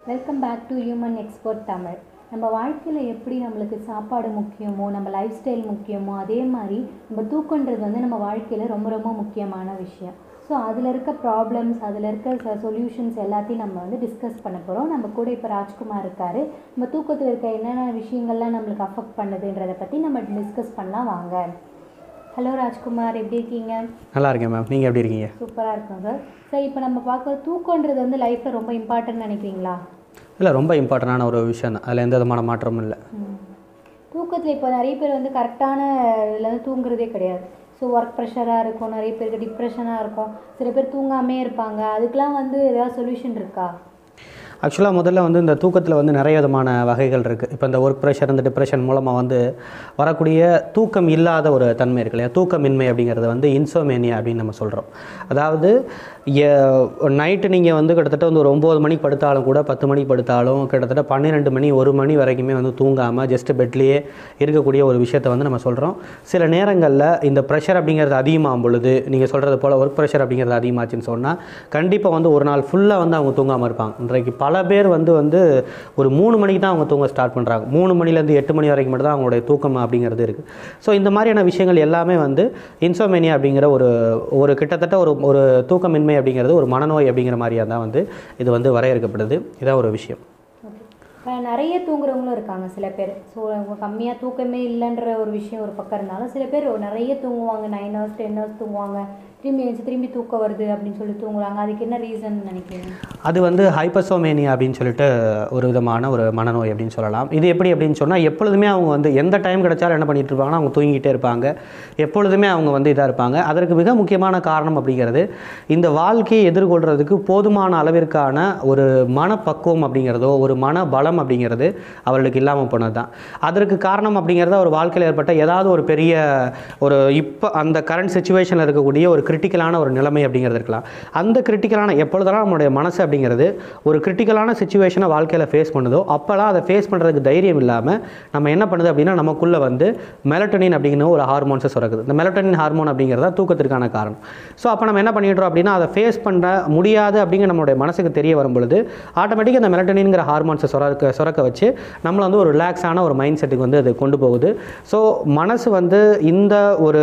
Welcome back to human expert Tamil நம்ம வாழ்க்கையில் எப்படி நம்மளுக்கு சாப்பாடு முக்கியமோ நம்ம லைஃப் ஸ்டைல் முக்கியமோ அதே மாதிரி நம்ம தூக்கன்றது வந்து நம்ம வாழ்க்கையில் ரொம்ப ரொம்ப முக்கியமான விஷயம் ஸோ அதில் இருக்க ப்ராப்ளம்ஸ் அதில் இருக்க சொல்யூஷன்ஸ் எல்லாத்தையும் நம்ம வந்து டிஸ்கஸ் பண்ண போகிறோம் நம்ம கூட இப்போ ராஜ்குமார் இருக்கார் நம்ம தூக்கத்தில் இருக்க என்னென்ன விஷயங்கள்லாம் நம்மளுக்கு அஃபெக்ட் பண்ணுதுன்றதை பற்றி நம்ம டிஸ்கஸ் பண்ணலாம் வாங்க ஹலோ ராஜ்குமார் எப்படி இருக்கீங்க நல்லா இருக்கேன் மேம் நீங்கள் எப்படி இருக்கீங்க சூப்பராக இருக்கும் சார் சார் இப்போ நம்ம பார்க்குற தூக்கன்றது வந்து லைஃப்பில் ரொம்ப இம்பார்ட்டன்ட் நினைக்கிறீங்களா இல்லை ரொம்ப இம்பார்ட்டண்டான ஒரு விஷயம் தான் அதில் எந்த விதமான மாற்றமும் இல்லை தூக்கத்தில் இப்போ நிறைய பேர் வந்து கரெக்டான இதில் வந்து தூங்குறதே கிடையாது ஸோ ஒர்க் ப்ரெஷராக இருக்கும் நிறைய பேருக்கு டிப்ரெஷனாக இருக்கும் சில பேர் தூங்காமே இருப்பாங்க அதுக்கெலாம் வந்து ஏதாவது சொல்யூஷன் இருக்கா ஆக்சுவலாக முதல்ல வந்து இந்த தூக்கத்தில் வந்து நிறைய விதமான வகைகள் இருக்குது இப்போ இந்த ஒர்க் ப்ரெஷர் இந்த டிப்ரெஷன் மூலமாக வந்து வரக்கூடிய தூக்கம் இல்லாத ஒரு தன்மை இருக்கு இல்லையா தூக்கமின்மை அப்படிங்கிறது வந்து இன்சோமேனியா அப்படின்னு நம்ம சொல்கிறோம் அதாவது நைட்டு நீங்கள் வந்து கிட்டத்தட்ட வந்து ஒரு ஒம்பது மணிக்கு படுத்தாலும் கூட பத்து மணிக்கு படுத்தாலும் கிட்டத்தட்ட பன்னிரெண்டு மணி ஒரு மணி வரைக்குமே வந்து தூங்காமல் ஜஸ்ட் பெட்லேயே இருக்கக்கூடிய ஒரு விஷயத்தை வந்து நம்ம சொல்கிறோம் சில நேரங்களில் இந்த ப்ரெஷர் அப்படிங்கிறது அதிகமாகும் பொழுது நீங்கள் சொல்கிறது போல் ஒர்க் ப்ரெஷர் அப்படிங்கிறது அதிகமாச்சுன்னு சொன்னால் கண்டிப்பாக வந்து ஒரு நாள் ஃபுல்லாக வந்து அவங்க தூங்காமல் இருப்பாங்க இன்றைக்கு பல பேர் வந்து வந்து ஒரு மூணு மணிக்கு தான் அவங்க தூங்க ஸ்டார்ட் பண்ணுறாங்க மூணு மணிலேருந்து எட்டு மணி வரைக்கும் மட்டும் தான் அவங்களுடைய தூக்கம் அப்படிங்கிறது இருக்குது ஸோ இந்த மாதிரியான விஷயங்கள் எல்லாமே வந்து இன்சோமேனியா அப்படிங்கிற ஒரு ஒரு கிட்டத்தட்ட ஒரு ஒரு தூக்கமின்மை அப்படிங்கிறது ஒரு மனநோய் அப்படிங்கிற மாதிரியாக தான் வந்து இது வந்து வரையறுக்கப்படுது இதான் ஒரு விஷயம் ஓகே இப்போ நிறைய தூங்குறவங்களும் இருக்காங்க சில பேர் ஸோ அவங்க கம்மியாக தூக்கமே இல்லைன்ற ஒரு விஷயம் ஒரு பக்கம் இருந்தாலும் சில பேர் நிறைய தூங்குவாங்க நைன் ஹவர்ஸ் டென் ஹவர்ஸ் தூங்குவாங்க திரும்பி எழுந்துச்சு திரும்பி தூக்கம் வருது அப்படின்னு சொல்லி தூங்குறாங்க அதுக்கு என்ன ரீசன் நினைக்கிறீங்க அது வந்து ஹைப்பசோமேனியா அப்படின்னு சொல்லிட்டு ஒரு விதமான ஒரு மனநோய் அப்படின்னு சொல்லலாம் இது எப்படி அப்படின்னு சொன்னால் எப்பொழுதுமே அவங்க வந்து எந்த டைம் கிடைச்சாலும் என்ன பண்ணிட்டு இருப்பாங்கன்னா அவங்க தூங்கிட்டே இருப்பாங்க எப்பொழுதுமே அவங்க வந்து இதாக இருப்பாங்க அதற்கு மிக முக்கியமான காரணம் அப்படிங்கிறது இந்த வாழ்க்கையை எதிர்கொள்கிறதுக்கு போதுமான அளவிற்கான ஒரு மனப்பக்குவம் அப்படிங்கிறதோ ஒரு மன பலம் அப்படிங்கிறது அவர்களுக்கு இல்லாமல் போனது தான் அதற்கு காரணம் அப்படிங்கிறது ஒரு வாழ்க்கையில் ஏற்பட்ட ஏதாவது ஒரு பெரிய ஒரு இப்போ அந்த கரண்ட் சுச்சுவேஷனில் இருக்கக்கூடிய ஒரு கிரிட்டிக்கலான ஒரு நிலைமை அப்படிங்கிறது இருக்கலாம் அந்த கிரிட்டிக்கலான எப்பொழுதெல்லாம் நம்மளுடைய மனசு அப்படிங்கிறது ஒரு கிரிட்டிக்கலான சுச்சுவேஷனை வாழ்க்கையில் ஃபேஸ் பண்ணுதோ அப்போல்லாம் அதை ஃபேஸ் பண்ணுறதுக்கு தைரியம் இல்லாமல் நம்ம என்ன பண்ணுது அப்படின்னா நமக்குள்ளே வந்து மெலட்டனின் அப்படிங்கிற ஒரு ஹார்மோன்ஸை சுரக்குது இந்த மெலட்டனின் ஹார்மோன் அப்படிங்கிறது தான் தூக்கத்திற்கான காரணம் ஸோ அப்போ நம்ம என்ன பண்ணிடுறோம் அப்படின்னா அதை ஃபேஸ் பண்ண முடியாது அப்படிங்கிற நம்மளுடைய மனசுக்கு தெரிய வரும் பொழுது ஆட்டோமேட்டிக்காக அந்த மெலட்டனின்ங்கிற ஹார்மோன்ஸை சுரக்க சுரக்க வச்சு நம்மளை வந்து ஒரு ரிலாக்ஸான ஒரு மைண்ட் செட்டுக்கு வந்து அது கொண்டு போகுது ஸோ மனசு வந்து இந்த ஒரு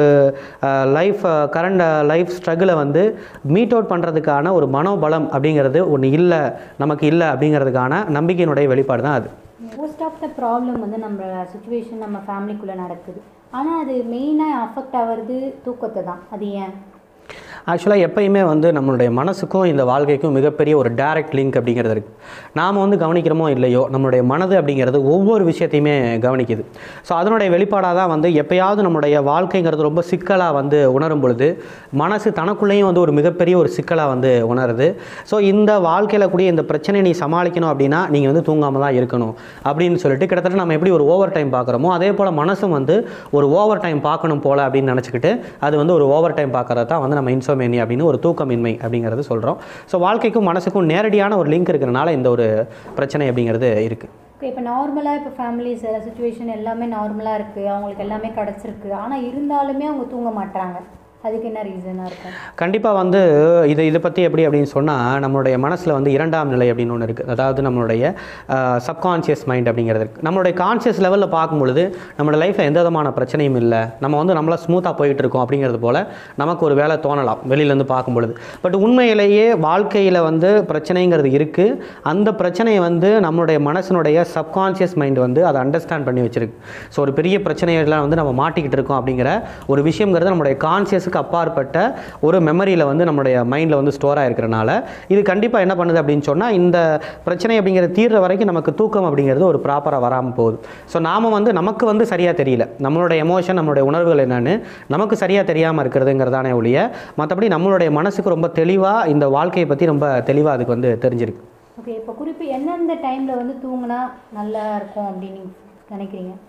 லைஃப் கரண்ட் லைஃப் ஸ்ட்ரகிளை வந்து மீட் அவுட் பண்ணுறதுக்கான ஒரு மனோபலம் அப்படிங்கிறது ஒன்று இல்லை நமக்கு இல்லை அப்படிங்கிறதுக்கான நம்பிக்கையினுடைய வெளிப்பாடு தான் அது மோஸ்ட் ஆஃப் த ப்ராப்ளம் வந்து நம்ம சுச்சுவேஷன் நம்ம ஃபேமிலிக்குள்ளே நடக்குது ஆனால் அது மெயினாக அஃபெக்ட் ஆகிறது தூக்கத்தை தான் அது ஏன் ஆக்சுவலாக எப்பயுமே வந்து நம்மளுடைய மனசுக்கும் இந்த வாழ்க்கைக்கும் மிகப்பெரிய ஒரு டைரக்ட் லிங்க் அப்படிங்கிறது இருக்குது நாம் வந்து கவனிக்கிறோமோ இல்லையோ நம்மளுடைய மனது அப்படிங்கிறது ஒவ்வொரு விஷயத்தையுமே கவனிக்குது ஸோ அதனுடைய வெளிப்பாடாக தான் வந்து எப்பயாவது நம்மளுடைய வாழ்க்கைங்கிறது ரொம்ப சிக்கலாக வந்து உணரும் பொழுது மனசு தனக்குள்ளேயும் வந்து ஒரு மிகப்பெரிய ஒரு சிக்கலாக வந்து உணருது ஸோ இந்த வாழ்க்கையில் கூடிய இந்த பிரச்சனையை நீ சமாளிக்கணும் அப்படின்னா நீங்கள் வந்து தூங்காமல் தான் இருக்கணும் அப்படின்னு சொல்லிட்டு கிட்டத்தட்ட நம்ம எப்படி ஒரு ஓவர் டைம் பார்க்குறோமோ அதே போல் மனசும் வந்து ஒரு ஓவர் டைம் பார்க்கணும் போல் அப்படின்னு நினச்சிக்கிட்டு அது வந்து ஒரு ஓவர் டைம் பார்க்குறது தான் வந்து நம்ம இன்சோமேனியா அப்படின்னு ஒரு தூக்கமின்மை அப்படிங்கிறது சொல்கிறோம் ஸோ வாழ்க்கைக்கும் மனசுக்கும் நேரடியான ஒரு லிங்க் இருக்கிறனால இந்த ஒரு பிரச்சனை அப்படிங்கிறது இருக்குது ஓகே இப்போ நார்மலாக இப்போ ஃபேமிலிஸ் சுச்சுவேஷன் எல்லாமே நார்மலாக இருக்குது அவங்களுக்கு எல்லாமே கிடச்சிருக்கு ஆனால் இருந்தாலுமே அவங்க தூங்க மாட்டாங்க அதுக்கு என்ன ரீசனாக இருக்கும் கண்டிப்பாக வந்து இது இதை பற்றி எப்படி அப்படின்னு சொன்னால் நம்மளுடைய மனசில் வந்து இரண்டாம் நிலை அப்படின்னு ஒன்று இருக்குது அதாவது நம்மளுடைய சப்கான்ஷியஸ் மைண்ட் அப்படிங்கிறது இருக்குது நம்மளுடைய கான்ஷியஸ் லெவலில் பார்க்கும் பொழுது நம்மளோட லைஃப்பில் எந்த விதமான பிரச்சனையும் இல்லை நம்ம வந்து நம்மளா ஸ்மூத்தாக போயிட்டு இருக்கோம் அப்படிங்கிறது போல் நமக்கு ஒரு வேலை தோணலாம் வெளியிலேருந்து பார்க்கும் பொழுது பட் உண்மையிலேயே வாழ்க்கையில் வந்து பிரச்சனைங்கிறது இருக்குது அந்த பிரச்சனையை வந்து நம்மளுடைய மனசினுடைய சப்கான்ஷியஸ் மைண்ட் வந்து அதை அண்டர்ஸ்டாண்ட் பண்ணி வச்சிருக்கு ஸோ ஒரு பெரிய பிரச்சனைகள்லாம் வந்து நம்ம மாட்டிக்கிட்டு இருக்கோம் அப்படிங்கிற ஒரு விஷயங்கிறது நம்மளுடைய கான்சியஸுக்கு அப்பாற்பட்ட ஒரு மெமரியில் வந்து நம்மளுடைய மைண்டில் வந்து ஸ்டோர் ஆகிருக்கிறனால இது கண்டிப்பாக என்ன பண்ணுது அப்படின்னு சொன்னால் இந்த பிரச்சனை அப்படிங்கிறது தீர்ற வரைக்கும் நமக்கு தூக்கம் அப்படிங்கிறது ஒரு ப்ராப்பராக வராமல் போகுது ஸோ நாம் வந்து நமக்கு வந்து சரியாக தெரியல நம்மளுடைய எமோஷன் நம்மளுடைய உணர்வுகள் என்னென்னு நமக்கு சரியாக தெரியாமல் இருக்கிறதுங்கிறதானே ஒழிய மற்றபடி நம்மளுடைய மனசுக்கு ரொம்ப தெளிவாக இந்த வாழ்க்கையை பற்றி ரொம்ப தெளிவாக அதுக்கு வந்து தெரிஞ்சிருக்கு ஓகே இப்போ குறிப்பு எந்தெந்த டைமில் வந்து தூங்கினா நல்லா இருக்கும் அப்படின்னு நினைக்கிறீங்க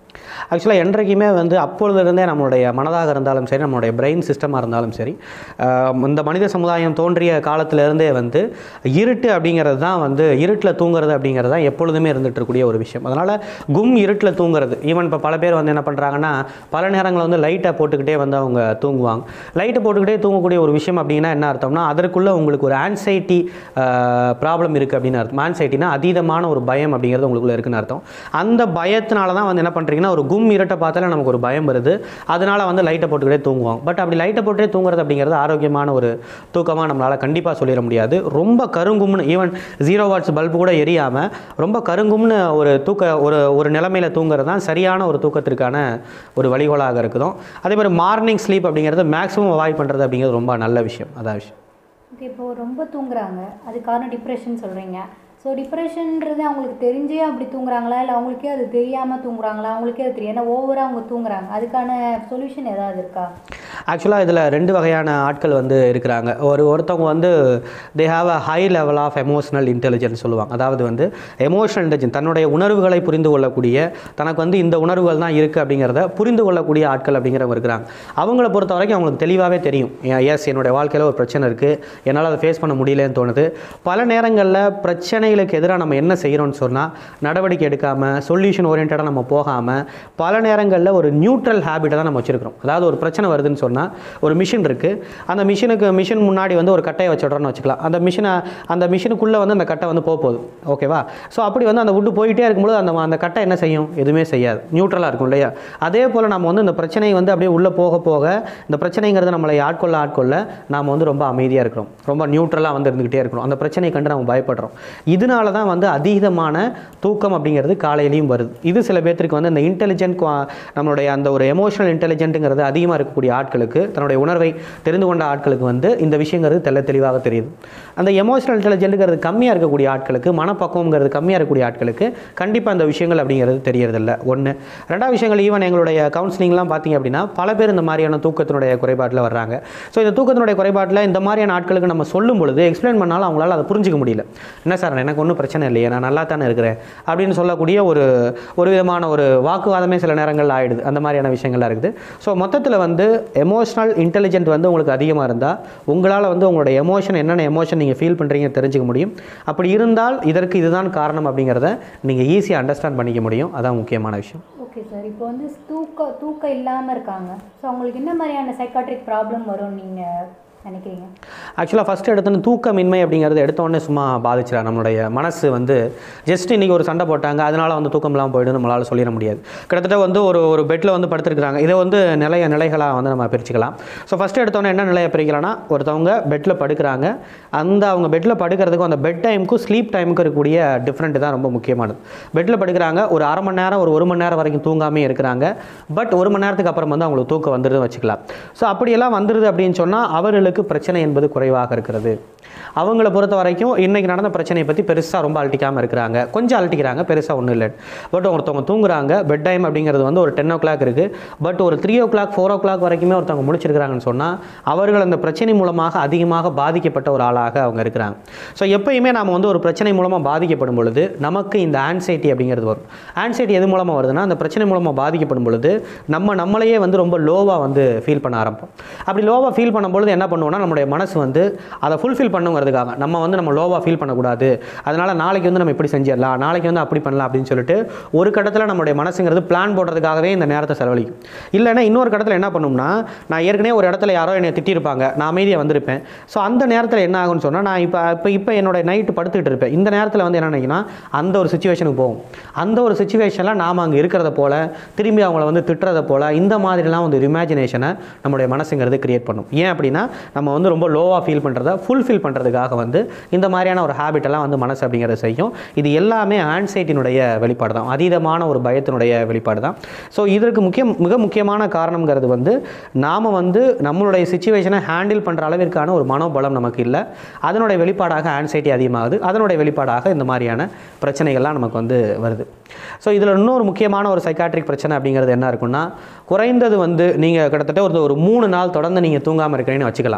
ஆக்சுவலாக என்றைக்குமே வந்து அப்பொழுதிருந்தே நம்மளுடைய மனதாக இருந்தாலும் சரி நம்மளுடைய பிரெயின் சிஸ்டமாக இருந்தாலும் சரி ஆஹ் இந்த மனித சமுதாயம் தோன்றிய காலத்திலிருந்தே வந்து இருட்டு அப்படிங்கிறது தான் வந்து இருட்டில் தூங்குறது அப்படிங்கிறது தான் எப்பொழுதுமே இருந்துட்டு இருக்கக்கூடிய ஒரு விஷயம் அதனால் கும் இருட்டில் தூங்குறது ஈவன் இப்போ பல பேர் வந்து என்ன பண்ணுறாங்கன்னா பல நேரங்களில் வந்து லைட்டை போட்டுக்கிட்டே வந்து அவங்க தூங்குவாங்க லைட்டை போட்டுக்கிட்டே தூங்கக்கூடிய ஒரு விஷயம் அப்படின்னா என்ன அர்த்தம்னா அதற்குள்ளே உங்களுக்கு ஒரு ஆன்சைட்டி ப்ராப்ளம் இருக்குது அப்படின்னு அர்த்தம் ஆன்சைட்டினா அதீதமான ஒரு பயம் அப்படிங்கிறது உங்களுக்குள்ள இருக்குன்னு அர்த்தம் அந்த பயத்தினால தான் வந்து என்ன பண்ணுறீங்கன்னா ஒரு கும் இருட்டை பார்த்தாலே நமக்கு ஒரு பயம் வருது அதனால வந்து லைட்டை போட்டுக்கிட்டே தூங்குவாங்க பட் அப்படி லைட்டை போட்டுட்டே தூங்குறது அப்படிங்கிறது ஆரோக்கியமான ஒரு தூக்கமாக நம்மளால் கண்டிப்பாக சொல்லிட முடியாது ரொம்ப கருங்கும்னு ஈவன் ஜீரோ வாட்ஸ் பல்பு கூட எரியாமல் ரொம்ப கருங்கும்னு ஒரு தூக்க ஒரு ஒரு நிலைமையில தூங்குறது தான் சரியான ஒரு தூக்கத்திற்கான ஒரு வழிகோலாக இருக்குதும் அதே மாதிரி மார்னிங் ஸ்லீப் அப்படிங்கிறது மேக்ஸிமம் அவாய்ட் பண்ணுறது அப்படிங்கிறது ரொம்ப நல்ல விஷயம் அதான் விஷயம் ஓகே இப்போ ரொம்ப தூங்குறாங்க அது காரணம் டிப்ரெஷன் சொல்கிறீங்க ஸோ டிப்ரெஷன்ன்றது அவங்களுக்கு தெரிஞ்சே அப்படி தூங்குறாங்களா இல்லை அவங்களுக்கே அது தெரியாமல் தூங்குறாங்களா அவங்களுக்கே அது தெரியும் ஏன்னா ஓவராக அவங்க தூங்குறாங்க அதுக்கான சொல்யூஷன் ஏதாவது இருக்கா ஆக்சுவலாக இதில் ரெண்டு வகையான ஆட்கள் வந்து இருக்கிறாங்க ஒரு ஒருத்தவங்க வந்து they have a high level of emotional intelligence சொல்லுவாங்க அதாவது வந்து எமோஷனல் இன்டெலிஜென்ஸ் தன்னுடைய உணர்வுகளை புரிந்து கொள்ளக்கூடிய தனக்கு வந்து இந்த உணர்வுகள் தான் இருக்குது அப்படிங்கிறத புரிந்து கொள்ளக்கூடிய ஆட்கள் அப்படிங்கிறவங்க இருக்கிறாங்க அவங்கள பொறுத்த வரைக்கும் அவங்களுக்கு தெளிவாகவே தெரியும் எஸ் என்னுடைய வாழ்க்கையில் ஒரு பிரச்சனை இருக்குது என்னால் அதை ஃபேஸ் பண்ண முடியலன்னு தோணுது பல நேரங்களில் பிரச்சனைகளுக்கு எதிராக நம்ம என்ன செய்கிறோம்னு சொன்னால் நடவடிக்கை எடுக்காமல் சொல்யூஷன் ஓரியன்டாக நம்ம போகாமல் பல நேரங்களில் ஒரு நியூட்ரல் ஹேபிட்டை தான் நம்ம வச்சுருக்கிறோம் அதாவது ஒரு பிரச்சனை வருதுன்னு சொன்னால் ஒரு மிஷின் இருக்குது அந்த மிஷினுக்கு மிஷின் முன்னாடி வந்து ஒரு கட்டையை வச்சுடுறோன்னு வச்சுக்கலாம் அந்த மிஷினை அந்த மிஷினுக்குள்ளே வந்து அந்த கட்டை வந்து போக போகுது ஓகேவா ஸோ அப்படி வந்து அந்த வுட்டு போயிட்டே இருக்கும்போது அந்த அந்த கட்டை என்ன செய்யும் எதுவுமே செய்யாது நியூட்ரலாக இருக்கும் இல்லையா அதே போல் நம்ம வந்து இந்த பிரச்சனை வந்து அப்படியே உள்ளே போக போக இந்த பிரச்சனைங்கிறது நம்மளை ஆட்கொள்ள ஆட்கொள்ள நாம் வந்து ரொம்ப அமைதியாக இருக்கிறோம் ரொம்ப நியூட்ரலாக வந்து இருந்துக்கிட்டே இருக்கிறோம் அந்த பிரச்சனையை கண்டு நம்ம பயப்படுறோம் இதனால தான் வந்து அதீதமான தூக்கம் அப்படிங்கிறது காலையிலையும் வருது இது சில பேர்த்துக்கு வந்து இந்த இன்டெலிஜென்ட் நம்மளுடைய அந்த ஒரு எமோஷனல் இன்டெலிஜென்ட்டுங்கிறது அதிகமாக இருக்கக்கூடிய ஆட்களுக்கு தன்னுடைய உணர்வை தெரிந்து கொண்ட ஆட்களுக்கு வந்து இந்த விஷயங்கிறது தெள்ள தெளிவாக தெரியுது அந்த எமோஷனல் இன்டெலிஜென்ட்டுங்கிறது கம்மியாக இருக்கக்கூடிய ஆட்களுக்கு மனப்பக்குவங்கிறது கம்மியாக இருக்கக்கூடிய ஆட்களுக்கு கண்டிப்பாக அந்த விஷயங்கள் அப்படிங்கிறது தெரியறதில்ல ஒன்று ரெண்டாவது விஷயங்கள் ஈவன் எங்களுடைய கவுன்சிலிங்லாம் பார்த்தீங்க அப்படின்னா பல பேர் இந்த மாதிரியான தூக்கத்தினுடைய குறைபாட்டில் வர்றாங்க ஸோ இந்த தூக்கத்தினுடைய குறைபாட்டில் இந்த மாதிரியான ஆட்களுக்கு நம்ம சொல்லும் பொழுது எக்ஸ்பிளைன் பண்ணாலும் அவங்களால அதை புரிஞ்சிக்க முடியல என்ன சார் எனக்கு ஒன்றும் பிரச்சனை இல்லையே நான் நல்லா தானே இருக்கிறேன் அப்படின்னு சொல்லக்கூடிய ஒரு ஒரு விதமான ஒரு வாக்குவாதமே சில நேரங்கள் ஆயிடுது அந்த மாதிரியான விஷயங்கள்லாம் இருக்குது ஸோ மொத்தத்தில் வந்து எமோஷனல் இன்டெலிஜென்ட் வந்து உங்களுக்கு அதிகமாக இருந்தால் உங்களால் வந்து உங்களோட எமோஷன் என்னென்ன எமோஷன் நீங்கள் ஃபீல் பண்ணுறீங்க தெரிஞ்சுக்க முடியும் அப்படி இருந்தால் இதற்கு இதுதான் காரணம் அப்படிங்கிறத நீங்கள் ஈஸியாக அண்டர்ஸ்டாண்ட் பண்ணிக்க முடியும் அதான் முக்கியமான விஷயம் ஓகே சார் இப்போ வந்து தூக்க தூக்கம் இல்லாமல் இருக்காங்க ஸோ அவங்களுக்கு என்ன மாதிரியான சைக்காட்ரிக் ப்ராப்ளம் வரும்னு நீங்கள் நினைக்கிறீங்க ஆக்சுவலாக ஃபஸ்ட் எடுத்தோன்னு தூக்கமின்மை அப்படிங்கிறது எடுத்தோடனே சும்மா பாதிச்சிடா நம்மளுடைய மனசு வந்து ஜஸ்ட் இன்றைக்கி ஒரு சண்டை போட்டாங்க அதனால வந்து தூக்கம் இல்லாமல் போயிடும் நம்மளால் சொல்லிட முடியாது கிட்டத்தட்ட வந்து ஒரு ஒரு பெட்டில் வந்து படுத்துருக்காங்க இதை வந்து நிலைய நிலைகளாக வந்து நம்ம பிரிச்சுக்கலாம் ஸோ ஃபஸ்ட் எடுத்தோன்னே என்ன நிலையை பிரிக்கலாம்னா ஒருத்தவங்க பெட்டில் படுக்கிறாங்க அந்த அவங்க பெட்டில் படுக்கிறதுக்கும் அந்த பெட் டைமுக்கும் ஸ்லீப் டைமுக்கும் இருக்கக்கூடிய டிஃப்ரெண்ட் தான் ரொம்ப முக்கியமானது பெட்டில் படுக்கிறாங்க ஒரு அரை மணி நேரம் ஒரு ஒரு மணி நேரம் வரைக்கும் தூங்காமே இருக்கிறாங்க பட் ஒரு மணி நேரத்துக்கு அப்புறம் வந்து அவங்களுக்கு தூக்கம் வந்துடுதுன்னு வச்சுக்கலாம் ஸோ அப்படியெல்லாம் வந்துடுது அப்படின்னு சொன்னால் அவர்களுக்கு பிரச்சனை என்பது குறைவாக இருக்கிறது அவங்கள பொறுத்த வரைக்கும் இன்றைக்கி நடந்த பிரச்சனையை பற்றி பெருசாக ரொம்ப அழட்டிக்காமல் இருக்கிறாங்க கொஞ்சம் அழட்டிக்கிறாங்க பெருசாக ஒன்றும் இல்லை பட் ஒருத்தவங்க தூங்குறாங்க பெட் டைம் அப்படிங்கிறது வந்து ஒரு டென் ஓ கிளாக் இருக்குது பட் ஒரு three o'clock four o'clock வரைக்குமே ஒருத்தவங்க முடிச்சிருக்கிறாங்கன்னு சொன்னால் அவர்கள் அந்த பிரச்சனை மூலமாக அதிகமாக பாதிக்கப்பட்ட ஒரு ஆளாக அவங்க இருக்கிறாங்க ஸோ எப்பயுமே நாம் வந்து ஒரு பிரச்சனை மூலமாக பாதிக்கப்படும் பொழுது நமக்கு இந்த ஆன்சைட்டி அப்படிங்கிறது வரும் ஆன்சைட்டி எது மூலமாக வருதுன்னா அந்த பிரச்சனை மூலமாக பாதிக்கப்படும் பொழுது நம்ம நம்மளையே வந்து ரொம்ப லோவாக வந்து ஃபீல் பண்ண ஆரம்பிப்போம் அப்படி லோவாக ஃபீல் பண்ணும்பொழுது என்ன பண்ணுவோம்னா நம்மளுடைய மனசு வந்து அதை ஃபுல்ஃபில் பண்ணுங்கிறதுக்காக நம்ம வந்து நம்ம லோவாக ஃபீல் பண்ணக்கூடாது அதனால் நாளைக்கு வந்து நம்ம இப்படி செஞ்சிடலாம் நாளைக்கு வந்து அப்படி பண்ணலாம் அப்படின்னு சொல்லிட்டு ஒரு கட்டத்தில் நம்மளுடைய மனசுங்கிறது பிளான் போடுறதுக்காகவே இந்த நேரத்தை செலவழிக்கும் இல்லைன்னா இன்னொரு கட்டத்தில் என்ன பண்ணும்னா நான் ஏற்கனவே ஒரு இடத்துல யாரோ என்னை திட்டிருப்பாங்க நான் அமைதியாக வந்திருப்பேன் ஸோ அந்த நேரத்தில் என்ன ஆகும்னு சொன்னால் நான் இப்போ இப்போ இப்போ என்னோட நைட்டு படுத்துக்கிட்டு இருப்பேன் இந்த நேரத்தில் வந்து என்ன நினைக்கினா அந்த ஒரு சுச்சுவேஷனுக்கு போகும் அந்த ஒரு சுச்சுவேஷனில் நாம் அங்கே இருக்கிறத போல திரும்பி அவங்கள வந்து திட்டுறத போல இந்த மாதிரிலாம் வந்து ஒரு இமேஜினேஷனை நம்மளுடைய மனசுங்கிறது கிரியேட் பண்ணும் ஏன் அப்படின்னா நம்ம வந்து ரொம்ப லோவாக ஃபீல் பண்ணுறத ஃபுல்ஃபில் பண்ணுறதுக்காக வந்து இந்த மாதிரியான ஒரு ஹேபிட்டெல்லாம் வந்து மனசு அப்படிங்கிறத செய்யும் இது எல்லாமே ஆன்சைட்டினுடைய வெளிப்பாடு தான் அதீதமான ஒரு பயத்தினுடைய வெளிப்பாடு தான் ஸோ இதற்கு முக்கியம் மிக முக்கியமான காரணங்கிறது வந்து நாம் வந்து நம்மளுடைய சுச்சுவேஷனை ஹேண்டில் பண்ணுற அளவிற்கான ஒரு மனோபலம் நமக்கு இல்லை அதனுடைய வெளிப்பாடாக ஆன்சைட்டி அதிகமாகுது அதனுடைய வெளிப்பாடாக இந்த மாதிரியான பிரச்சனைகள்லாம் நமக்கு வந்து வருது ஸோ இதில் இன்னொரு முக்கியமான ஒரு சைக்காட்ரிக் பிரச்சனை அப்படிங்கிறது என்ன இருக்குன்னா குறைந்தது வந்து நீங்கள் கிட்டத்தட்ட ஒரு ஒரு மூணு நாள் தொடர்ந்து நீங்கள் தூங்காமல் இருக்கிறீங்கன்னு வச்சுக்கலாம்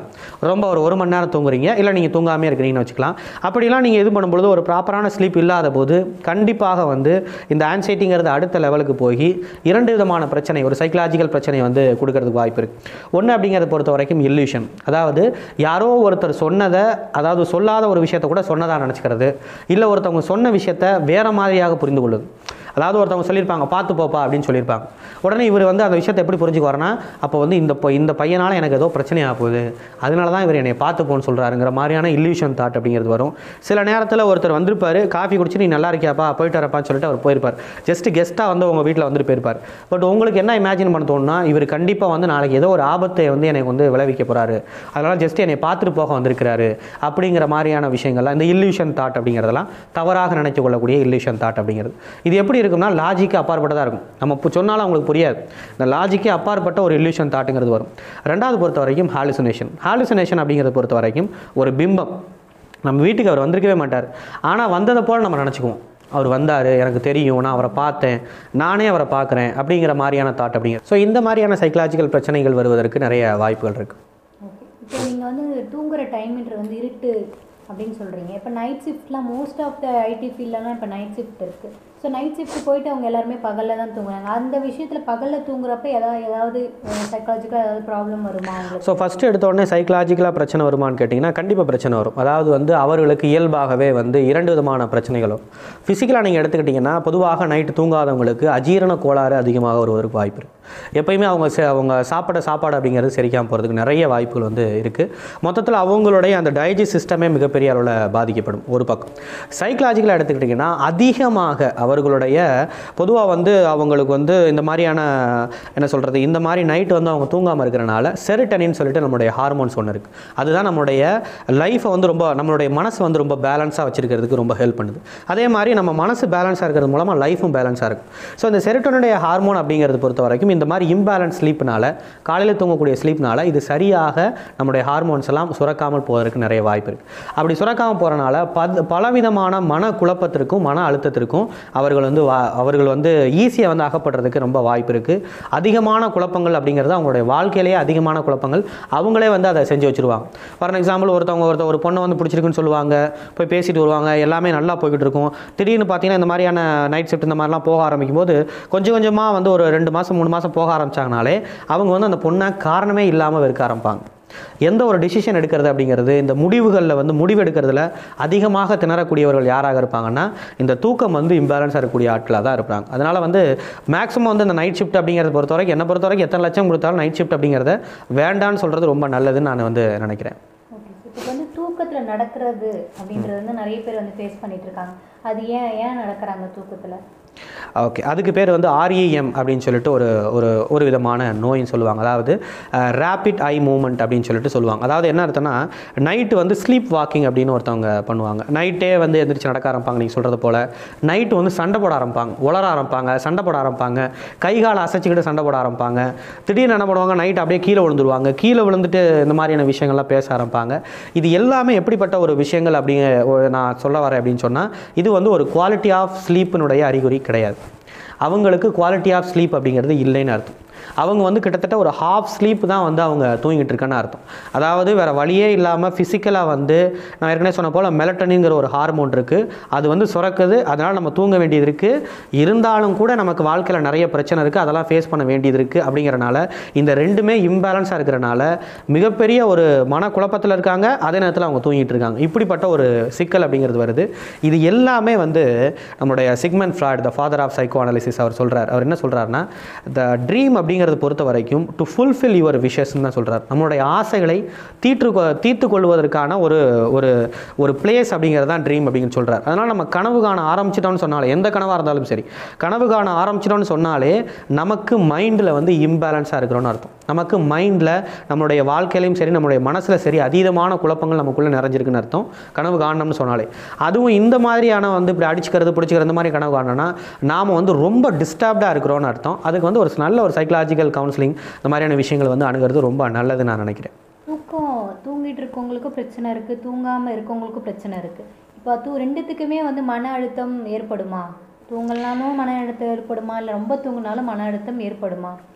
வச்சுக்கலாம் ரொம்ப ஒரு ஒரு மணி நேரம் தூங்குறீங்க இல்லை நீங்கள் தூங்காமே இருக்கிறீங்கன்னு வச்சுக்கலாம் அப்படிலாம் நீங்கள் இது பண்ணும்பொழுது ஒரு ப்ராப்பரான ஸ்லீப் இல்லாத போது கண்டிப்பாக வந்து இந்த ஆன்சைட்டிங்கிறது அடுத்த லெவலுக்கு போய் இரண்டு விதமான பிரச்சனை ஒரு சைக்கலாஜிக்கல் பிரச்சனை வந்து கொடுக்கறதுக்கு வாய்ப்பு இருக்குது ஒன்று அப்படிங்கிறத பொறுத்த வரைக்கும் illusion அதாவது யாரோ ஒருத்தர் சொன்னதை அதாவது சொல்லாத ஒரு விஷயத்தை கூட சொன்னதாக நினச்சிக்கிறது இல்லை ஒருத்தவங்க சொன்ன விஷயத்தை வேற மாதிரியாக புரிந்து கொள்ளுது அதாவது ஒருத்தவங்க சொல்லியிருப்பாங்க பார்த்து போப்பா அப்படின்னு சொல்லியிருப்பாங்க உடனே இவர் வந்து அந்த விஷயத்தை எப்படி புரிஞ்சுக்குவாருன்னா அப்போ வந்து இந்த பொ- இந்த பையனால் எனக்கு ஏதோ பிரச்சனையாக போகுது அதனால தான் இவர் என்னை பார்த்து போன்னு சொல்கிறாருங்கிற மாதிரியான இல்லூஷன் தாட் அப்படிங்கிறது வரும் சில நேரத்தில் ஒருத்தர் வந்திருப்பாரு காஃபி குடிச்சு நீ நல்லா இருக்கியாப்பா போயிட்டு வரப்பான்னு சொல்லிட்டு அவர் போயிருப்பார் ஜஸ்ட் கெஸ்ட்டாக வந்து உங்கள் வீட்டில் வந்துட்டு போயிருப்பார் பட் உங்களுக்கு என்ன இமேஜின் பண்ண தோணுன்னா இவர் கண்டிப்பாக வந்து நாளைக்கு ஏதோ ஒரு ஆபத்தை வந்து எனக்கு வந்து விளைவிக்க போகிறாரு அதனால் ஜஸ்ட் என்னை பார்த்துட்டு போக வந்திருக்கிறாரு அப்படிங்கிற மாதிரியான விஷயங்கள்லாம் இந்த இல்லூஷன் தாட் அப்படிங்கிறதெல்லாம் தவறாக நினைச்சு கொள்ளக்கூடிய இல்லூஷன் தாட் அப்படிங்கிறது இது எப்படி இருக்கும்னா லாஜிக்கு அப்பாற்பட்டதாக இருக்கும் நம்ம இப்போ சொன்னாலும் அவங்களுக்கு புரியாது இந்த லாஜிக்கே அப்பாற்பட்ட ஒரு இல்லூஷன் தாட்டுங்கிறது வரும் ரெண்டாவது பொறுத்த வரைக்கும் ஹாலுசினேஷன் ஹாலுசினேஷன் அப்படிங்கிறத பொறுத்த வரைக்கும் ஒரு பிம்பம் நம்ம வீட்டுக்கு அவர் வந்திருக்கவே மாட்டார் ஆனால் வந்ததை போல் நம்ம நினச்சிக்குவோம் அவர் வந்தார் எனக்கு தெரியும் நான் அவரை பார்த்தேன் நானே அவரை பார்க்குறேன் அப்படிங்கிற மாதிரியான தாட் அப்படிங்கிற ஸோ இந்த மாதிரியான சைக்கலாஜிக்கல் பிரச்சனைகள் வருவதற்கு நிறைய வாய்ப்புகள் இருக்குது ஓகே இப்போ நீங்கள் வந்து தூங்குற டைம்ன்றது வந்து இருட்டு அப்படின்னு சொல்கிறீங்க இப்போ நைட் ஷிஃப்ட்லாம் மோஸ்ட் ஆஃப் த ஐடி ஃபீல்ட்லலாம் இப்போ நைட் ஷிஃப்ட் இருக்குது ஸோ நைட் ஷிஃப்ட் போயிட்டு அவங்க எல்லாருமே பகலில் தான் தூங்குறாங்க அந்த விஷயத்தில் பகலில் தூங்குறப்ப ஏதாவது ஏதாவது சைக்காலஜிக்கலாக ஏதாவது ப்ராப்ளம் வருமா அவங்களுக்கு ஸோ ஃபஸ்ட்டு எடுத்த உடனே சைக்கலாஜிக்கலாக பிரச்சனை வருமான்னு கேட்டிங்கன்னா கண்டிப்பாக பிரச்சனை வரும் அதாவது வந்து அவர்களுக்கு இயல்பாகவே வந்து இரண்டு விதமான பிரச்சனைகளும் ஃபிசிக்கலாக நீங்கள் எடுத்துக்கிட்டிங்கன்னா பொதுவாக நைட்டு தூங்காதவங்களுக்கு அஜீரண கோளாறு அதிகமாக வருவதற்கு வாய்ப்பு இருக்குது எப்பயுமே அவங்க ச- அவங்க சாப்பிட சாப்பாடு அப்படிங்கிறது செரிக்காமல் போகிறதுக்கு நிறைய வாய்ப்புகள் வந்து இருக்குது மொத்தத்தில் அவங்களுடைய அந்த டைஜஸ்ட் சிஸ்டமே மிகப்பெரிய அளவில் பாதிக்கப்படும் ஒரு பக்கம் சைக்கலாஜிக்கலாக எடுத்துக்கிட்டிங்கன்னா அதிகமாக அவர்களுடைய பொதுவாக வந்து அவங்களுக்கு வந்து இந்த மாதிரியான என்ன சொல்கிறது இந்த மாதிரி நைட் வந்து அவங்க தூங்காமல் இருக்கிறனால செரிட்டனின்னு சொல்லிட்டு நம்மளுடைய ஹார்மோன்ஸ் ஒன்று இருக்குது அதுதான் நம்மளுடைய லைஃப்பை வந்து ரொம்ப நம்மளுடைய மனசு வந்து ரொம்ப பேலன்ஸாக வச்சிருக்கிறதுக்கு ரொம்ப ஹெல்ப் பண்ணுது அதே மாதிரி நம்ம மனசு பேலன்ஸாக இருக்கிறது மூலமாக லைஃபும் பேலன்ஸாக இருக்கும் ஸோ இந்த செரிட்டனுடைய ஹார்மோன் அப்படிங்கிறது பொறுத்த வரைக்கும் இந்த மாதிரி இம்பேலன்ஸ் ஸ்லீப்னால காலையில் தூங்கக்கூடிய ஸ்லீப்னால இது சரியாக நம்முடைய ஹார்மோன்ஸ் எல்லாம் சுரக்காமல் போவதற்கு நிறைய வாய்ப்பு இருக்குது அப்படி சுரக்காமல் போகிறனால பத் பலவிதமான மன குழப்பத்திற்கும் மன அழுத்தத்திற்கும் அவர்கள் வந்து வா அவர்கள் வந்து ஈஸியாக வந்து அகப்படுறதுக்கு ரொம்ப வாய்ப்பு இருக்குது அதிகமான குழப்பங்கள் அப்படிங்கிறது அவங்களுடைய வாழ்க்கையிலேயே அதிகமான குழப்பங்கள் அவங்களே வந்து அதை செஞ்சு வச்சுருவாங்க ஃபார் எக்ஸாம்பிள் ஒருத்தவங்க ஒருத்த ஒரு பொண்ணை வந்து பிடிச்சிருக்குன்னு சொல்லுவாங்க போய் பேசிட்டு வருவாங்க எல்லாமே நல்லா போய்கிட்டு இருக்கும் திடீர்னு பார்த்தீங்கன்னா இந்த மாதிரியான நைட் ஷிஃப்ட் இந்த மாதிரிலாம் போக ஆரம்பிக்கும் போது கொஞ்சம் கொஞ்சமாக வந்து ஒரு ரெண்டு மாதம் மூணு மாதம் போக ஆரம்பிச்சாங்கனாலே அவங்க வந்து அந்த பொண்ணை காரணமே இல்லாமல் வெறுக்க ஆரம்பிப்பாங்க எந்த ஒரு டிசிஷன் எடுக்கிறது அப்படிங்கிறது இந்த முடிவுகளில் வந்து முடிவு எடுக்கிறதுல அதிகமாக திணறக்கூடியவர்கள் யாராக இருப்பாங்கன்னா இந்த தூக்கம் வந்து இம்பேலன்ஸாக இருக்கக்கூடிய ஆட்களாக தான் இருப்பாங்க அதனால் வந்து மேக்ஸிமம் வந்து இந்த நைட் ஷிஃப்ட் அப்படிங்கிறத பொறுத்த வரைக்கும் என்னை பொறுத்த வரைக்கும் எத்தனை லட்சம் கொடுத்தாலும் நைட் ஷிஃப்ட் அப்படிங்கிறத வேண்டான்னு சொல்கிறது ரொம்ப நல்லதுன்னு நான் வந்து நினைக்கிறேன் ஓகே இப்போ வந்து தூக்கத்தில் நடக்கிறது அப்படின்றது வந்து நிறைய பேர் வந்து ஃபேஸ் பண்ணிட்டு இருக்காங்க அது ஏன் ஏன் நடக்கிறாங்க தூக்கத்தில் ஓகே அதுக்கு பேர் வந்து ஆர்இஎம் அப்படின்னு சொல்லிட்டு ஒரு ஒரு ஒரு விதமான நோயின்னு சொல்லுவாங்க அதாவது ரேபிட் ஐ மூமெண்ட் அப்படின்னு சொல்லிட்டு சொல்லுவாங்க அதாவது என்ன அர்த்தம்னா நைட்டு வந்து ஸ்லீப் வாக்கிங் அப்படின்னு ஒருத்தவங்க பண்ணுவாங்க நைட்டே வந்து எந்திரிச்சு நடக்க ஆரம்பிப்பாங்க நீங்கள் சொல்கிறது போல் நைட்டு வந்து சண்டை போட ஆரம்பிப்பாங்க உளர ஆரம்பிப்பாங்க சண்டை போட ஆரம்பிப்பாங்க கை காலை அசைச்சிக்கிட்டு சண்டை போட ஆரம்பிப்பாங்க திடீர்னு என்ன பண்ணுவாங்க நைட் அப்படியே கீழே விழுந்துருவாங்க கீழே விழுந்துட்டு இந்த மாதிரியான விஷயங்கள்லாம் பேச ஆரம்பிப்பாங்க இது எல்லாமே எப்படிப்பட்ட ஒரு விஷயங்கள் அப்படிங்க ஒரு நான் சொல்ல வரேன் அப்படின்னு சொன்னால் இது வந்து ஒரு குவாலிட்டி ஆஃப் ஸ்லீப்பினுடைய அறிகுறி கிடையாது அவங்களுக்கு குவாலிட்டி ஆஃப் ஸ்லீப் அப்படிங்கிறது இல்லைன்னு அர்த்தம் அவங்க வந்து கிட்டத்தட்ட ஒரு ஹாஃப் ஸ்லீப் தான் வந்து அவங்க தூங்கிட்டு இருக்கேன்னு அர்த்தம் அதாவது வேறு வழியே இல்லாமல் ஃபிசிக்கலாக வந்து நான் ஏற்கனவே சொன்ன போல் மெலட்டனிங்கிற ஒரு ஹார்மோன் இருக்குது அது வந்து சுரக்குது அதனால் நம்ம தூங்க வேண்டியது இருக்குது இருந்தாலும் கூட நமக்கு வாழ்க்கையில் நிறைய பிரச்சனை இருக்குது அதெல்லாம் ஃபேஸ் பண்ண வேண்டியது இருக்குது அப்படிங்கிறனால இந்த ரெண்டுமே இம்பேலன்ஸாக இருக்கிறனால மிகப்பெரிய ஒரு மனக்குழப்பத்தில் இருக்காங்க அதே நேரத்தில் அவங்க தூங்கிட்டு இருக்காங்க இப்படிப்பட்ட ஒரு சிக்கல் அப்படிங்கிறது வருது இது எல்லாமே வந்து நம்மளுடைய Sigmund Freud the father of psychoanalysis அவர் சொல்கிறார் அவர் என்ன சொல்கிறாருன்னா த ட்ரீம் அப்படிங்கிறத பொறுத்த வரைக்கும் டு ஃபுல்ஃபில் யுவர் விஷஸ்ன்னு தான் சொல்கிறார் நம்மளுடைய ஆசைகளை தீற்று கொ- தீர்த்து கொள்வதற்கான ஒரு ஒரு ஒரு பிளேஸ் அப்படிங்கிறது தான் ட்ரீம் அப்படின்னு சொல்கிறார் அதனால் நம்ம கனவு காண ஆரம்பிச்சிட்டோம்னு சொன்னாலே எந்த கனவாக இருந்தாலும் சரி கனவு காண ஆரம்பிச்சிட்டோம்னு சொன்னாலே நமக்கு மைண்டில் வந்து இம்பேலன்ஸாக இருக்கிறோன்னு அர்த்தம் நமக்கு மைண்டில் நம்மளுடைய வாழ்க்கையிலையும் சரி நம்மளுடைய மனசில் சரி அதீதமான குழப்பங்கள் நமக்குள்ளே நிறைஞ்சிருக்குன்னு அர்த்தம் கனவு காணணும்னு சொன்னாலே அதுவும் இந்த மாதிரியான வந்து இப்படி அடிச்சுக்கிறது பிடிச்சிக்கிறது இந்த மாதிரி கனவு காணோன்னா நாம் வந்து ரொம்ப டிஸ்டர்ப்டாக இருக்கிறோன்னு அர்த்தம் அதுக்கு வந்து ஒரு நல்ல ஒரு சைக்கலாஜிக்கல் கவுன்சிலிங் இந்த மாதிரியான விஷயங்கள் வந்து அணுகிறது ரொம்ப நல்லதுன்னு நான் நினைக்கிறேன் தூக்கம் தூங்கிட்டு இருக்கவங்களுக்கும் பிரச்சனை இருக்குது தூங்காமல் இருக்கவங்களுக்கும் பிரச்சனை இருக்குது இப்போ தூ ரெண்டுத்துக்குமே வந்து மன அழுத்தம் ஏற்படுமா தூங்கலாமும் மன அழுத்தம் ஏற்படுமா இல்லை ரொம்ப தூங்கினாலும் மன அழுத்தம் ஏற்படுமா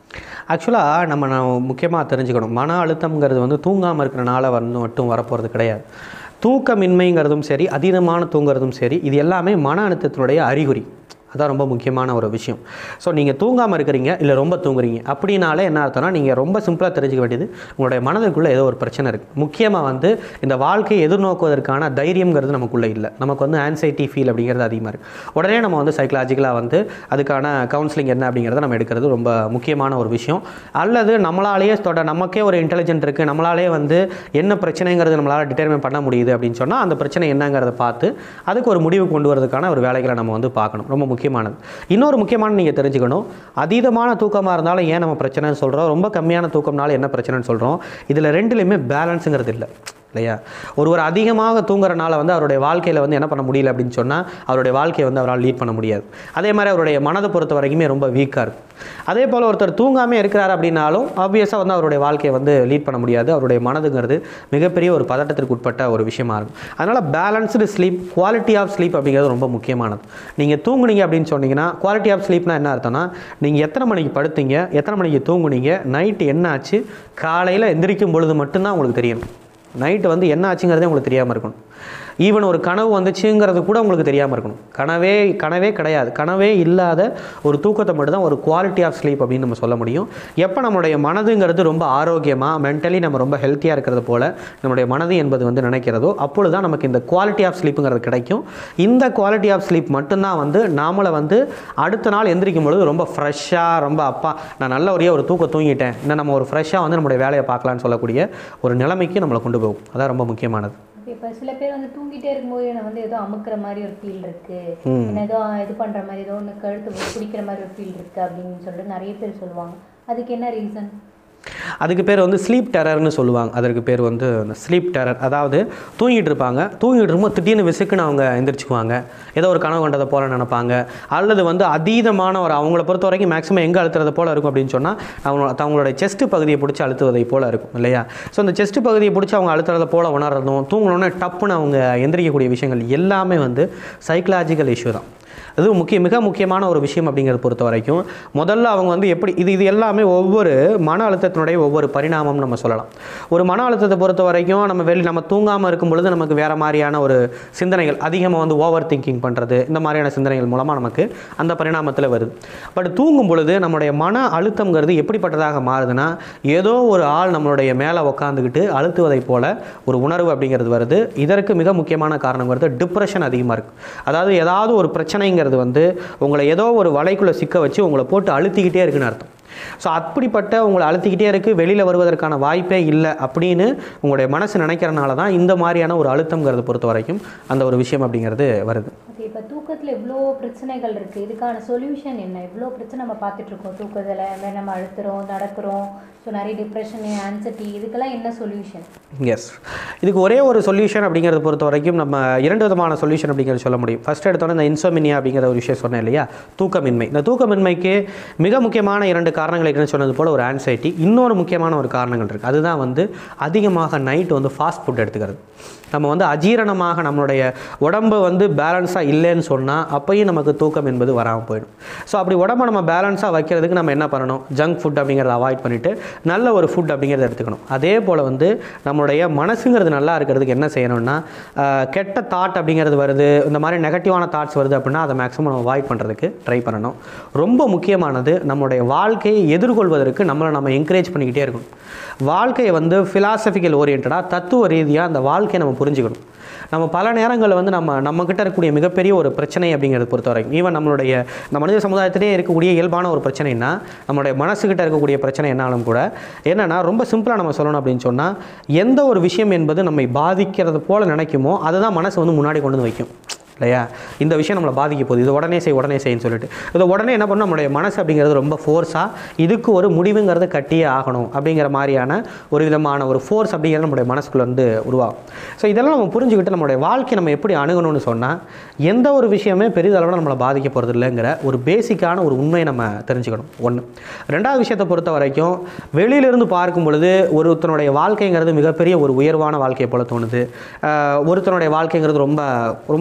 ஆக்சுவலாக நம்ம நான் முக்கியமாக தெரிஞ்சுக்கணும் மன அழுத்தம்ங்கிறது வந்து தூங்காமல் இருக்கிறனால வந்து மட்டும் வரப்போகிறது கிடையாது தூக்கமின்மைங்கிறதும் சரி அதீதமான தூங்குறதும் சரி இது எல்லாமே மன அழுத்தத்தினுடைய அறிகுறி அதான் ரொம்ப முக்கியமான ஒரு விஷயம் ஸோ நீங்கள் தூங்காமல் இருக்கிறீங்க இல்லை ரொம்ப தூங்குறீங்க அப்படின்னாலே என்ன அர்த்தம்னா நீங்கள் ரொம்ப சிம்பிளாக தெரிஞ்சுக்க வேண்டியது உங்களுடைய மனதுக்குள்ளே ஏதோ ஒரு பிரச்சனை இருக்குது முக்கியமாக வந்து இந்த வாழ்க்கையை எதிர்நோக்குவதற்கான தைரியங்கிறது நமக்குள்ளே இல்லை நமக்கு வந்து ஆன்சைட்டி ஃபீல் அப்படிங்கிறது அதிகமாக இருக்குது உடனே நம்ம வந்து சைக்கலாஜிக்கலாக வந்து அதுக்கான கவுன்சிலிங் என்ன அப்படிங்கிறத நம்ம எடுக்கிறது ரொம்ப முக்கியமான ஒரு விஷயம் அல்லது நம்மளாலேயே தொட நமக்கே ஒரு இன்டெலிஜென்ட் இருக்குது நம்மளாலே வந்து என்ன பிரச்சனைங்கிறது நம்மளால் டிட்டர்மின் பண்ண முடியுது அப்படின்னு சொன்னால் அந்த பிரச்சனை என்னங்கிறத பார்த்து அதுக்கு ஒரு முடிவு கொண்டு வரதுக்கான ஒரு வேலைகளை நம்ம வந்து பார்க்கணும் ரொம்ப முக்கியமானது இன்னொரு முக்கியமான நீங்கள் தெரிஞ்சுக்கணும் அதீதமான தூக்கமாக இருந்தாலும் ஏன் நம்ம பிரச்சனைன்னு சொல்கிறோம் ரொம்ப கம்மியான தூக்கம்னால என்ன பிரச்சனைன்னு சொல்கிறோம் இதில் ரெண்டுலையுமே பேலன்ஸுங்கிறது இல்லை இல்லையா ஒருவர் அதிகமாக தூங்குறனால வந்து அவருடைய வாழ்க்கையில் வந்து என்ன பண்ண முடியல அப்படின்னு சொன்னால் அவருடைய வாழ்க்கையை வந்து அவரால் லீட் பண்ண முடியாது அதே மாதிரி அவருடைய மனதை பொறுத்த வரைக்குமே ரொம்ப வீக்காக இருக்கும் அதே போல் ஒருத்தர் தூங்காமல் இருக்கிறார் அப்படின்னாலும் ஆப்வியஸாக வந்து அவருடைய வாழ்க்கையை வந்து லீட் பண்ண முடியாது அவருடைய மனதுங்கிறது மிகப்பெரிய ஒரு பதட்டத்திற்கு உட்பட்ட ஒரு விஷயமா இருக்கும் அதனால் balanced sleep quality of sleep அப்படிங்கிறது ரொம்ப முக்கியமானது நீங்கள் தூங்குனீங்க அப்படின்னு சொன்னீங்கன்னா குவாலிட்டி ஆஃப் ஸ்லீப்னா என்ன அர்த்தம்னா நீங்கள் எத்தனை மணிக்கு படுத்தீங்க எத்தனை மணிக்கு தூங்குனீங்க நைட்டு என்ன ஆச்சு காலையில் எந்திரிக்கும் பொழுது மட்டும்தான் உங்களுக்கு தெரியணும் நைட்டு வந்து என்ன ஆச்சுங்கிறதே உங்களுக்கு தெரியாமல் இருக்கணும் ஈவன் ஒரு கனவு வந்துச்சுங்கிறது கூட உங்களுக்கு தெரியாமல் இருக்கணும் கனவே கனவே கிடையாது கனவே இல்லாத ஒரு தூக்கத்தை மட்டும் தான் ஒரு குவாலிட்டி ஆஃப் ஸ்லீப் அப்படின்னு நம்ம சொல்ல முடியும் எப்போ நம்மளுடைய மனதுங்கிறது ரொம்ப ஆரோக்கியமாக மென்டலி நம்ம ரொம்ப ஹெல்த்தியாக இருக்கிறது போல் நம்மளுடைய மனது என்பது வந்து நினைக்கிறதோ அப்பொழுது தான் நமக்கு இந்த குவாலிட்டி ஆஃப் ஸ்லீப்புங்கிறது கிடைக்கும் இந்த குவாலிட்டி ஆஃப் ஸ்லீப் மட்டும்தான் வந்து நாமளை வந்து அடுத்த நாள் எந்திரிக்கும் பொழுது ரொம்ப ஃப்ரெஷ்ஷாக ரொம்ப அப்பா நான் நல்ல ஒரே ஒரு தூக்கம் தூங்கிட்டேன் இன்னும் நம்ம ஒரு ஃப்ரெஷ்ஷாக வந்து நம்மளுடைய வேலையை பார்க்கலான்னு சொல்லக்கூடிய ஒரு நிலைமைக்கு நம்மளை கொண்டு போகும் அதான் ரொம்ப முக்கியமானது இப்போ சில பேர் வந்து தூங்கிட்டே இருக்கும்போது எனக்கு வந்து ஏதோ அமுக்குற மாதிரி ஒரு ஃபீல் இருக்கு ம். என்ன ஏதோ இது பண்ற மாதிரி ஏதோ ஒன்று கழுத்து பிடிக்கிற மாதிரி ஒரு ஃபீல் இருக்கு அப்படின்னு சொல்லிட்டு நிறைய பேர் சொல்லுவாங்க அதுக்கு என்ன ரீசன் அதுக்கு பேர் வந்து ஸ்லீப் டெரர்னு சொல்லுவாங்க அதற்கு பேர் வந்து அந்த ஸ்லீப் டெரர் அதாவது தூங்கிட்டு இருப்பாங்க தூங்கிட்டு இருக்கும்போது திடீர்னு விசுக்குன்னு அவங்க எந்திரிச்சுக்குவாங்க ஏதோ ஒரு கனவு கண்டதை போல நினைப்பாங்க அல்லது வந்து அதீதமான ஒரு அவங்கள பொறுத்த வரைக்கும் மேக்ஸிமம் எங்கே அழுத்துறது போல இருக்கும் அப்படின்னு சொன்னால் அவங்க அவங்களோட செஸ்ட் பகுதியை பிடிச்சி அழுத்துவதை போல இருக்கும் இல்லையா ஸோ அந்த செஸ்ட் பகுதியை பிடிச்சி அவங்க அழுத்துறத போல உணர்றதும் தூங்கணுன்னே டப்புன்னு அவங்க எந்திரிக்கக்கூடிய விஷயங்கள் எல்லாமே வந்து சைக்கலாஜிக்கல் இஷ்யூ தான் அது முக்கிய மிக முக்கியமான ஒரு விஷயம் அப்படிங்கிறத பொறுத்த வரைக்கும் முதல்ல அவங்க வந்து எப்படி இது இது எல்லாமே ஒவ்வொரு மன அழுத்தத்தினுடைய ஒவ்வொரு பரிணாமம் நம்ம சொல்லலாம் ஒரு மன அழுத்தத்தை பொறுத்த வரைக்கும் நம்ம வெளி நம்ம தூங்காமல் இருக்கும் பொழுது நமக்கு வேறு மாதிரியான ஒரு சிந்தனைகள் அதிகமாக வந்து ஓவர் திங்கிங் பண்ணுறது இந்த மாதிரியான சிந்தனைகள் மூலமாக நமக்கு அந்த பரிணாமத்தில் வருது பட் தூங்கும் பொழுது நம்முடைய மன அழுத்தம்ங்கிறது எப்படிப்பட்டதாக மாறுதுன்னா ஏதோ ஒரு ஆள் நம்மளுடைய மேலே உக்காந்துக்கிட்டு அழுத்துவதைப் போல ஒரு உணர்வு அப்படிங்கிறது வருது இதற்கு மிக முக்கியமான காரணம் வருது டிப்ரெஷன் அதிகமாக இருக்குது அதாவது ஏதாவது ஒரு பிரச்சனைங்கிறது வந்து உங்களை ஏதோ ஒரு வலைக்குள்ளே சிக்க வச்சு உங்களை போட்டு அழுத்திக்கிட்டே இருக்குன்னு அர்த்தம் ஸோ அப்படிப்பட்ட உங்களை அழுத்திக்கிட்டே இருக்குது வெளியில் வருவதற்கான வாய்ப்பே இல்லை அப்படின்னு உங்களுடைய மனசு நினைக்கிறனால தான் இந்த மாதிரியான ஒரு அழுத்தங்கிறத பொறுத்த வரைக்கும் அந்த ஒரு விஷயம் அப்படிங்கிறது வருது ஓகே இப்போ தூக்கத்தில் எவ்வளோ பிரச்சனைகள் இருக்குது இதுக்கான சொல்யூஷன் என்ன எவ்வளோ பிரச்சனை நம்ம பார்த்துட்டு இருக்கோம் தூக்கத்தில் இந்த நம்ம அழுத்துறோம் நடக்கிறோம் ஸோ நிறைய டிப்ரெஷனு ஆன்சைட்டி இதுக்கெல்லாம் என்ன சொல்யூஷன் எஸ் இதுக்கு ஒரே ஒரு சொல்யூஷன் அப்படிங்கிறத பொறுத்த வரைக்கும் நம்ம இரண்டு விதமான சொல்யூஷன் அப்படிங்கிறத சொல்ல முடியும் ஃபர்ஸ்ட் எடுத்தோன்னே இந்த இன்சோமினியா அப்படிங்கிற ஒரு விஷயம் சொன்னேன் இல்லையா தூக்கமின்மை இந்த தூக்கமின்மைக்கு மிக முக்கியமான இரண்டு காரணங்கள் இருக்குன்னு சொன்னது போல் ஒரு ஆன்சைட்டி இன்னொரு முக்கியமான ஒரு காரணங்கள் இருக்குது அதுதான் வந்து அதிகமாக நைட் வந்து ஃபாஸ்ட் ஃபுட் எடுத்துக்கிறது நம்ம வந்து அஜீரணமாக நம்மளுடைய உடம்பு வந்து பேலன்ஸாக இல்லைன்னு சொன்னால் அப்பயும் நமக்கு தூக்கம் என்பது வராமல் போயிடும் ஸோ அப்படி உடம்பை நம்ம பேலன்ஸாக வைக்கிறதுக்கு நம்ம என்ன பண்ணணும் ஜங்க் ஃபுட் அப்படிங்கிறத அவாய்ட் பண்ணிவிட்டு நல்ல ஒரு ஃபுட் அப்படிங்கிறத எடுத்துக்கணும் அதே போல் வந்து நம்மளுடைய மனசுங்கிறது நல்லா இருக்கிறதுக்கு என்ன செய்யணும்னா ஆஹ், கெட்ட தாட் அப்படிங்கிறது வருது இந்த மாதிரி நெகட்டிவான தாட்ஸ் வருது அப்படின்னா அதை மேக்ஸிமம் நம்ம அவாய்ட் பண்ணுறதுக்கு ட்ரை பண்ணணும் ரொம்ப முக்கியமானது நம்மளுடைய வாழ்க்கையை எதிர்கொள்வதற்கு நம்மளை நம்ம என்கரேஜ் பண்ணிக்கிட்டே இருக்கணும் வாழ்க்கையை வந்து ஃபிலாசபிக்கல் ஓரியன்டாக தத்துவ ரீதியாக அந்த வாழ்க்கையை நம்ம புரிஞ்சுக்கணும் நம்ம பல நேரங்களில் வந்து நம்ம நம்மக்கிட்ட இருக்கக்கூடிய மிகப்பெரிய ஒரு பிரச்சனை அப்படிங்கிறத பொறுத்த வரைக்கும் ஈவன் நம்மளுடைய இந்த மனித சமுதாயத்திலே இருக்கக்கூடிய இயல்பான ஒரு பிரச்சனைனா நம்மளுடைய மனசுக்கிட்ட இருக்கக்கூடிய பிரச்சனை என்னாலும் கூட என்னென்னா ரொம்ப சிம்பிளாக நம்ம சொல்லணும் அப்படின்னு சொன்னால் எந்த ஒரு விஷயம் என்பது நம்மை பாதிக்கிறது போல் நினைக்குமோ அதுதான் மனசு வந்து முன்னாடி கொண்டு வந்து வைக்கும் இல்லையா இந்த விஷயம் நம்மளை பாதிக்க போகுது இது உடனே செய் உடனே செய்யுன்னு சொல்லிட்டு இது உடனே என்ன பண்ணும் நம்மளுடைய மனசு அப்படிங்கிறது ரொம்ப ஃபோர்ஸாக இதுக்கு ஒரு முடிவுங்கிறது கட்டியே ஆகணும் அப்படிங்கிற மாதிரியான ஒரு விதமான ஒரு ஃபோர்ஸ் அப்படிங்கிறது நம்மளுடைய மனசுக்குள்ள வந்து உருவாகும் ஸோ இதெல்லாம் நம்ம புரிஞ்சுக்கிட்டு நம்மளுடைய வாழ்க்கை நம்ம எப்படி அணுகணும்னு சொன்னால் எந்த ஒரு விஷயமே பெரிதளவில் நம்மளை பாதிக்க போகிறது இல்லைங்கிற ஒரு பேசிக்கான ஒரு உண்மையை நம்ம தெரிஞ்சுக்கணும் ஒன்று ரெண்டாவது விஷயத்தை பொறுத்த வரைக்கும் வெளியிலிருந்து பார்க்கும் பொழுது ஒருத்தனுடைய வாழ்க்கைங்கிறது மிகப்பெரிய ஒரு உயர்வான வாழ்க்கையை போல தோணுது ஆஹ் ஒருத்தனுடைய வாழ்க்கைங்கிறது ரொம்ப ரொம்ப கீழான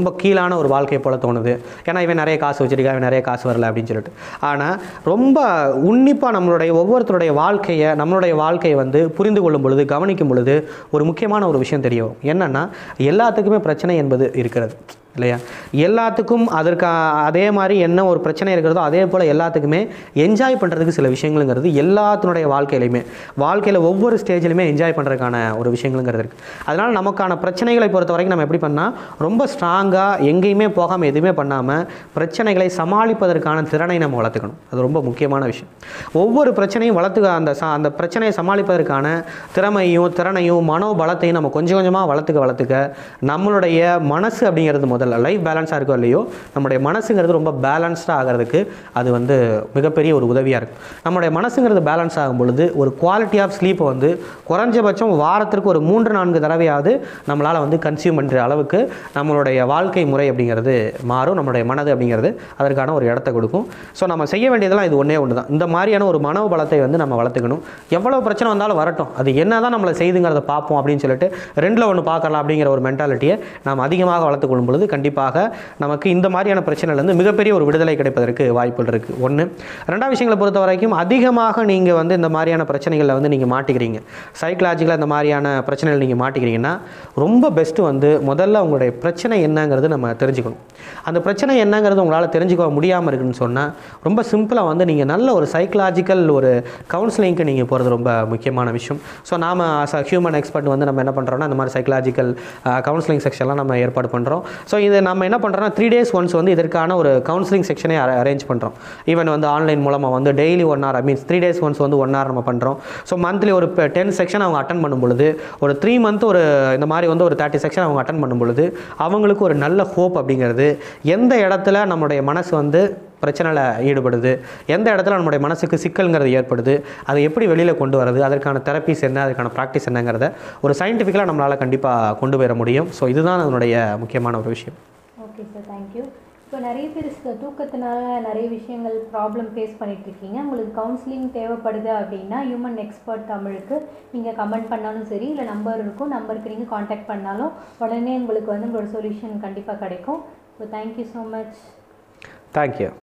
எளிமையான ஒரு வாழ்க்கை போல தோணுது ஏன்னா இவன் நிறைய காசு வச்சிருக்கா இவன் நிறைய காசு வரல அப்படின்னு சொல்லிட்டு ஆனால் ரொம்ப உன்னிப்பாக நம்மளுடைய ஒவ்வொருத்தருடைய வாழ்க்கையை நம்மளுடைய வாழ்க்கையை வந்து புரிந்து கொள்ளும் பொழுது கவனிக்கும் பொழுது ஒரு முக்கியமான ஒரு விஷயம் தெரியும் என்னன்னா எல்லாத்துக்குமே பிரச்சனை என்பது இருக்கிறது இல்லையா எல்லாத்துக்கும் அதற்கு அதே மாதிரி என்ன ஒரு பிரச்சனை இருக்கிறதோ அதே போல் எல்லாத்துக்குமே என்ஜாய் பண்ணுறதுக்கு சில விஷயங்களுங்கிறது எல்லாத்தினுடைய வாழ்க்கையிலையுமே வாழ்க்கையில் ஒவ்வொரு ஸ்டேஜ்லையுமே என்ஜாய் பண்ணுறதுக்கான ஒரு விஷயங்களுங்கிறது இருக்குது அதனால் நமக்கான பிரச்சனைகளை பொறுத்த வரைக்கும் நம்ம எப்படி பண்ணால் ரொம்ப ஸ்ட்ராங்காக எங்கேயுமே போகாமல் எதுவுமே பண்ணாமல் பிரச்சனைகளை சமாளிப்பதற்கான திறனை நம்ம வளர்த்துக்கணும் அது ரொம்ப முக்கியமான விஷயம் ஒவ்வொரு பிரச்சனையும் வளர்த்துக்க அந்த ச அந்த பிரச்சனையை சமாளிப்பதற்கான திறமையும் திறனையும் மனோபலத்தையும் நம்ம கொஞ்சம் கொஞ்சமாக வளர்த்துக்க வளர்த்துக்க நம்மளுடைய மனசு அப்படிங்கிறது முதல்ல லைஃப் பேலன்ஸாக இருக்கோ இல்லையோ நம்முடைய மனசுங்கிறது ரொம்ப பேலன்ஸ்டாக ஆகிறதுக்கு அது வந்து மிகப்பெரிய ஒரு உதவியாக இருக்கும் நம்மளுடைய மனசுங்கிறது பேலன்ஸ் ஆகும் பொழுது ஒரு குவாலிட்டி ஆஃப் ஸ்லீப்பை வந்து குறைஞ்சபட்சம் வாரத்திற்கு ஒரு மூன்று நான்கு தடவையாவது நம்மளால் வந்து கன்சியூம் பண்ணுற அளவுக்கு நம்மளுடைய வாழ்க்கை முறை அப்படிங்கிறது மாறும் நம்மளுடைய மனது அப்படிங்கிறது அதற்கான ஒரு இடத்த கொடுக்கும் ஸோ நம்ம செய்ய வேண்டியதெல்லாம் இது ஒன்றே ஒன்று தான் இந்த மாதிரியான ஒரு மனோபலத்தை வந்து நம்ம வளர்த்துக்கணும் எவ்வளோ பிரச்சனை வந்தாலும் வரட்டும் அது என்ன தான் நம்மளை செய்துங்கிறத பார்ப்போம் அப்படின்னு சொல்லிட்டு ரெண்டில் ஒன்று பார்க்கலாம் அப்படிங்கிற ஒரு மென்டாலிட்டியை நாம் அதிகமாக வளர்த்துக் கொள்ளும் பொழுது கண்டிப்பாக நமக்கு இந்த மாதிரியான பிரச்சனையிலேருந்து மிகப்பெரிய ஒரு விடுதலை கிடைப்பதற்கு வாய்ப்புகள் இருக்குது ஒன்று ரெண்டாவது விஷயங்களை பொறுத்த வரைக்கும் அதிகமாக நீங்கள் வந்து இந்த மாதிரியான பிரச்சனைகளில் வந்து நீங்கள் மாட்டிக்கிறீங்க சைக்கலாஜிக்கலாக இந்த மாதிரியான பிரச்சனைகள் நீங்கள் மாட்டிக்கிறீங்கன்னா ரொம்ப பெஸ்ட்டு வந்து முதல்ல உங்களுடைய பிரச்சனை என்னங்கிறது நம்ம தெரிஞ்சுக்கணும் அந்த பிரச்சனை என்னங்கிறது உங்களால் தெரிஞ்சுக்க முடியாமல் இருக்குன்னு சொன்னால் ரொம்ப சிம்பிளாக வந்து நீங்கள் நல்ல ஒரு சைக்கலாஜிக்கல் ஒரு கவுன்சிலிங்க்கு நீங்கள் போகிறது ரொம்ப முக்கியமான விஷயம் ஸோ நாம் ஆஸ் அ ஹியூமன் எக்ஸ்பர்ட் வந்து நம்ம என்ன பண்ணுறோம்னா இந்த மாதிரி சைக்கலாஜிக்கல் கவுன்சிலிங் செக்ஷன்லாம் நம்ம ஏற்பாடு பண்ணுறோம் ஸோ இது நம்ம என்ன பண்ணுறோம்னா த்ரீ டேஸ் ஒன்ஸ் வந்து இதற்கான ஒரு கவுன்சிலிங் செக்ஷனே அரேஞ்ச் பண்ணுறோம் ஈவன் வந்து ஆன்லைன் மூலமாக வந்து daily one hour means three days once வந்து ஒன் ஹவர் நம்ம பண்ணுறோம் ஸோ மந்த்லி ஒரு டென் செக்ஷன் அவங்க அட்டன் பண்ணும் பொழுது ஒரு த்ரீ மந்த் ஒரு இந்த மாதிரி வந்து ஒரு தேர்ட்டி செக்ஷன் அவங்க அட்டன் பண்ணும் பொழுது அவங்களுக்கு ஒரு நல்ல ஹோப் அப்படிங்கிறது எந்த இடத்துல நம்மளுடைய மனசு வந்து பிரச்சனையில் ஈடுபடுது எந்த இடத்துல நம்மளுடைய மனசுக்கு சிக்கல்ங்கிறது ஏற்படுது அதை எப்படி வெளியில் கொண்டு வரது அதற்கான தெரப்பிஸ் என்ன அதற்கான ப்ராக்டிஸ் என்னங்கிறத ஒரு சயின்டிஃபிக்கலாக நம்மளால் கண்டிப்பாக கொண்டு வர முடியும் ஸோ இதுதான் அதனுடைய முக்கியமான ஒரு விஷயம் ஓகே சார் தேங்க்யூ இப்போ நிறைய பேர் ச- தூக்கத்தினால நிறைய விஷயங்கள் ப்ராப்ளம் ஃபேஸ் பண்ணிட்டு இருக்கீங்க உங்களுக்கு கவுன்சிலிங் தேவைப்படுது அப்படின்னா ஹியூமன் எக்ஸ்பர்ட் தமிழுக்கு நீங்கள் கமெண்ட் பண்ணாலும் சரி இல்லை நம்பர் இருக்கும் நம்பருக்கு நீங்கள் காண்டாக்ட் பண்ணாலும் உடனே உங்களுக்கு வந்து உங்களோட சொல்யூஷன் கண்டிப்பாக கிடைக்கும் so thank you so much thank you